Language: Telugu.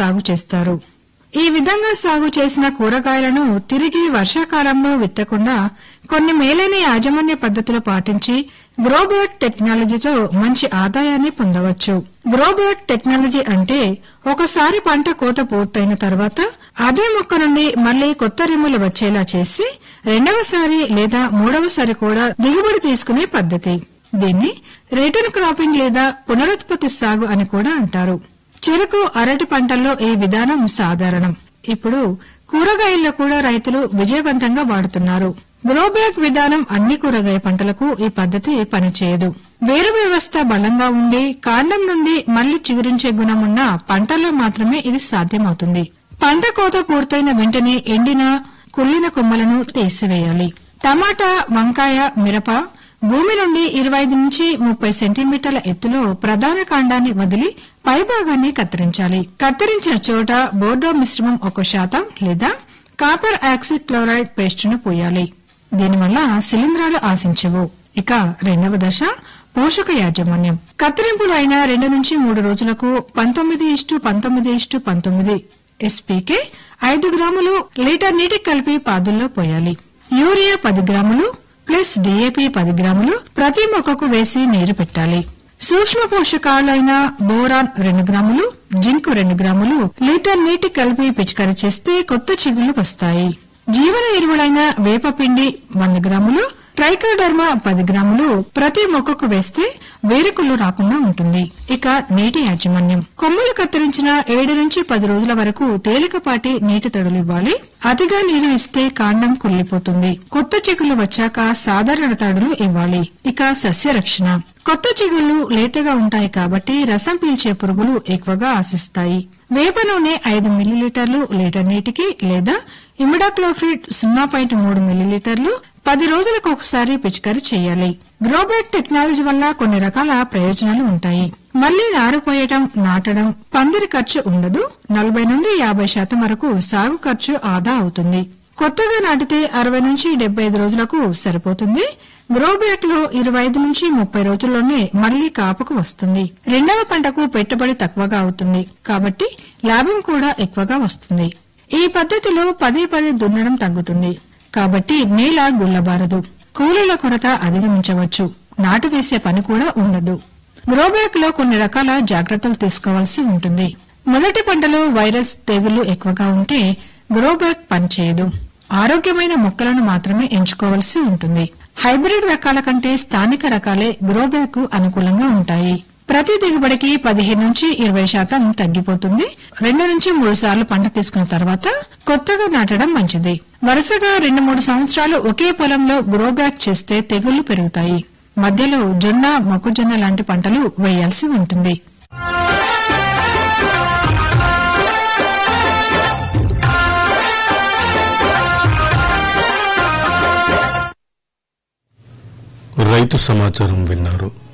సాగు చేస్తారు ఈ విధంగా సాగు చేసిన కూరగాయలను తిరిగి వర్షాకాలంలో విత్తకుండా కొన్ని మేలైన యాజమాన్య పద్ధతులు పాటించి గ్రోబర్ట్ టెక్నాలజీతో మంచి ఆదాయాన్ని పొందవచ్చు గ్రోబర్ట్ టెక్నాలజీ అంటే ఒకసారి పంట కోత పూర్తయిన తర్వాత అదే మొక్క నుండి మళ్లీ కొత్త రెమ్ములు వచ్చేలా చేసి రెండవసారి లేదా మూడవసారి కూడా దిగుబడి తీసుకునే పద్ధతి దీన్ని రిటర్న్ క్రాపింగ్ లేదా పునరుత్పత్తి సాగు అని కూడా అంటారు చెరకు అరటి పంటల్లో ఈ విధానం సాధారణం ఇప్పుడు కూరగాయల్లో కూడా రైతులు విజయవంతంగా వాడుతున్నారు గ్రోబ్యాక్ విధానం అన్ని కూరగాయ పంటలకు ఈ పద్ధతి పనిచేయదు వేరు వ్యవస్థ బలంగా ఉండి కాండం నుండి మళ్లీ చిగురించే గుణం ఉన్న పంటల్లో మాత్రమే ఇది సాధ్యమవుతుంది పంట కోత పూర్తయిన వెంటనే ఎండిన కుళ్ళిన కొమ్మలను తీసివేయాలి టమాటా వంకాయ మిరప భూమి నుండి ఇరవై ఐదు నుంచి ముప్పై సెంటీమీటర్ల ఎత్తులో ప్రధాన కాండాన్ని వదిలి పైభాగాన్ని కత్తిరించాలి కత్తిరించిన చోట బోర్డో మిశ్రమం ఒక శాతం లేదా కాపర్ ఆక్సిడ్ క్లోరైడ్ పేస్టును పోయాలి దీనివల్ల శిలీంధ్రాలు ఆశించవు ఇక రెండవ దశ పోషక యాజమాన్యం కత్తిరింపులు అయిన రెండు నుంచి మూడు రోజులకు పంతొమ్మిది ఇష్టు పంతొమ్మిది ఇష్టు పంతొమ్మిది ఎస్పీకే ఐదు గ్రాములు లీటర్ నీటికి కలిపి పాదుల్లో పోయాలి యూరియా పది గ్రాములు ప్లస్ డీఏపీ పది గ్రాములు ప్రతి మొక్కకు వేసి నీరు పెట్టాలి సూక్ష్మ పోషకాలైన బోరాన్ రెండు గ్రాములు జింక్ రెండు గ్రాములు లీటర్ నీటి కలిపి పిచికారీ చేస్తే కొత్త చిగుళ్లు వస్తాయి జీవన ఎరువులైన వేపపిండి వంద గ్రాములు ట్రైకోడర్మా పది గ్రాములు ప్రతి మొక్కకు వేస్తే వేరుకుళ్ళు రాకుండా ఉంటుంది ఇక నీటి యాజమాన్యం కొమ్మలు కత్తిరించిన ఏడు నుంచి పది రోజుల వరకు తేలికపాటి నీటి తడులు ఇవ్వాలి అతిగా నీరు ఇస్తే కాండం కుళ్ళిపోతుంది కొత్త చిగుళ్లు వచ్చాక సాధారణ తడులు ఇవ్వాలి ఇక సస్య రక్షణ కొత్త చిగుళ్లు లేతగా ఉంటాయి కాబట్టి రసం పీల్చే పురుగులు ఎక్కువగా ఆశిస్తాయి వేప నూనె ఐదు మిల్లీలీటర్లు లీటర్ నీటికి లేదా ఇమిడాక్లోఫ్రిడ్ సున్నా పాయింట్ మూడు మిల్లీలీటర్లు పది రోజులకు ఒకసారి పిచికారీ చేయాలి గ్రోబెట్ టెక్నాలజీ వల్ల కొన్ని రకాల ప్రయోజనాలు ఉంటాయి మళ్లీ నారు పోయటం నాటడం పందిరి ఖర్చు ఉండదు నలభై నుండి యాభై శాతం వరకు సాగు ఖర్చు ఆదా అవుతుంది కొత్తగా నాటితే అరవై నుంచి డెబ్బై ఐదు రోజులకు సరిపోతుంది గ్రోబ్యాక్ లో ఇరవై ఐదు నుంచి ముప్పై రోజుల్లోనే మళ్లీ కాపుకు వస్తుంది రెండవ పంటకు పెట్టుబడి తక్కువగా అవుతుంది కాబట్టి లాభం కూడా ఎక్కువగా వస్తుంది ఈ పద్ధతిలో పదే పదే దున్నడం తగ్గుతుంది కాబట్టి నేల గుల్లబారదు కూలీల కొరత అధిగమించవచ్చు నాటు వేసే పని కూడా ఉండదు గ్రోబ్యాక్ లో కొన్ని రకాల జాగ్రత్తలు తీసుకోవాల్సి ఉంటుంది మొదటి పంటలో వైరస్ తెగుళ్లు ఎక్కువగా ఉంటే గ్రోబ్యాక్ పనిచేయదు ఆరోగ్యమైన మొక్కలను మాత్రమే ఎంచుకోవాల్సి ఉంటుంది హైబ్రిడ్ రకాల కంటే స్థానిక రకాలే గ్రోబ్యాక్ కు అనుకూలంగా ఉంటాయి ప్రతి దిగుబడికి పదిహేను నుంచి ఇరవై శాతం తగ్గిపోతుంది రెండు నుంచి మూడు సార్లు పంట తీసుకున్న తర్వాత కొత్తగా నాటడం మంచిది వరుసగా రెండు మూడు సంవత్సరాలు ఒకే పొలంలో గ్రోబ్యాక్ చేస్తే తెగుళ్లు పెరుగుతాయి మధ్యలో జొన్న మొక్కజొన్న లాంటి పంటలు వేయాల్సి ఉంటుంది రైతు సమాచారం విన్నారు